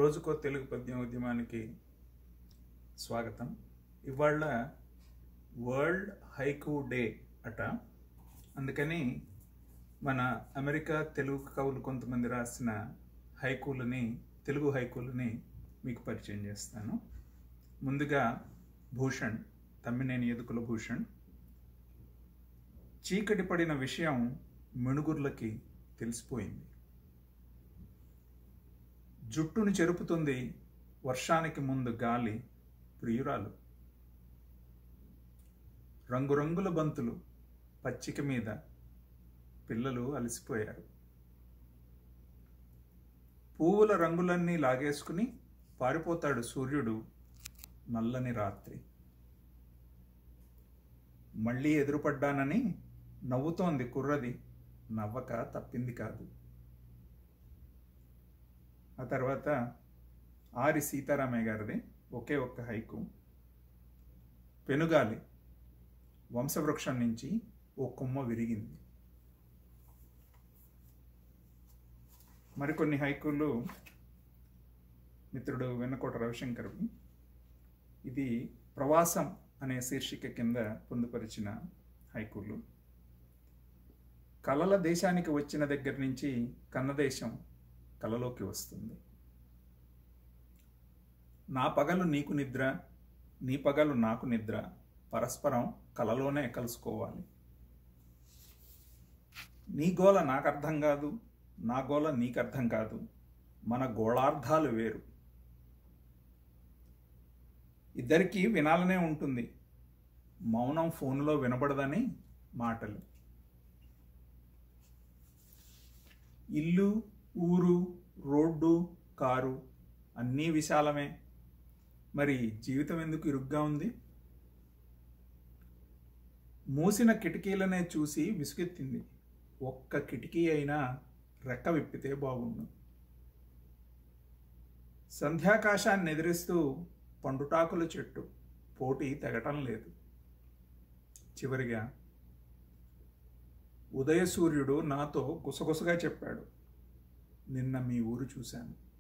రోజుకో తెలుగు పద్యం ఉద్యమానికి స్వాగతం ఇవాళ వరల్డ్ హైకు డే అట అందుకని మన అమెరికా తెలుగు కవులు కొంతమంది రాసిన హైకూలని తెలుగు హైకూలని మీకు పరిచయం చేస్తాను ముందుగా భూషణ్ తమ్మినేని ఎదుకుల భూషణ్ చీకటి పడిన విషయం మిణుగుర్లకి తెలిసిపోయింది జుట్టును చెరుపుతుంది వర్షానికి ముందు గాలి ప్రియురాలు రంగురంగుల బంతులు పచ్చిక మీద పిల్లలు అలసిపోయారు పువ్వుల రంగులన్నీ లాగేసుకుని పారిపోతాడు సూర్యుడు నల్లని రాత్రి మళ్ళీ ఎదురుపడ్డానని నవ్వుతోంది కుర్రది నవ్వక తప్పింది కాదు ఆ తర్వాత ఆరి సీతారామయ్య గారిది ఒకే ఒక్క హైకు పెనుగాలి వంశవృక్షం నుంచి ఓ కొమ్మ విరిగింది మరికొన్ని హైకులు మిత్రుడు వెన్నకోట రవిశంకర్వి ఇది ప్రవాసం అనే శీర్షిక కింద పొందుపరిచిన హైకులు కలల దేశానికి వచ్చిన దగ్గర నుంచి కన్నదేశం కలలోకి వస్తుంది నా పగలు నీకు నిద్ర నీ పగలు నాకు నిద్ర పరస్పరం కలలోనే కలుసుకోవాలి నీ గోల నాకు అర్థం కాదు నా గోల నీకు అర్థం కాదు మన గోళార్థాలు వేరు ఇద్దరికీ వినాలనే ఉంటుంది మౌనం ఫోన్లో వినబడదని మాటలు ఇల్లు ఊరు రోడ్డు కారు అన్నీ విశాలమే మరి జీవితం ఎందుకు ఇరుగ్గా ఉంది మూసిన కిటికీలనే చూసి విసుగెత్తింది ఒక్క కిటికీ అయినా రెక్క విప్పితే బాగుండు సంధ్యాకాశాన్ని ఎదిరిస్తూ పండుటాకుల చెట్టు పోటీ తెగటం లేదు చివరిగా ఉదయ సూర్యుడు నాతో గుసగుసగా చెప్పాడు నిన్న మీ ఊరు చూశాను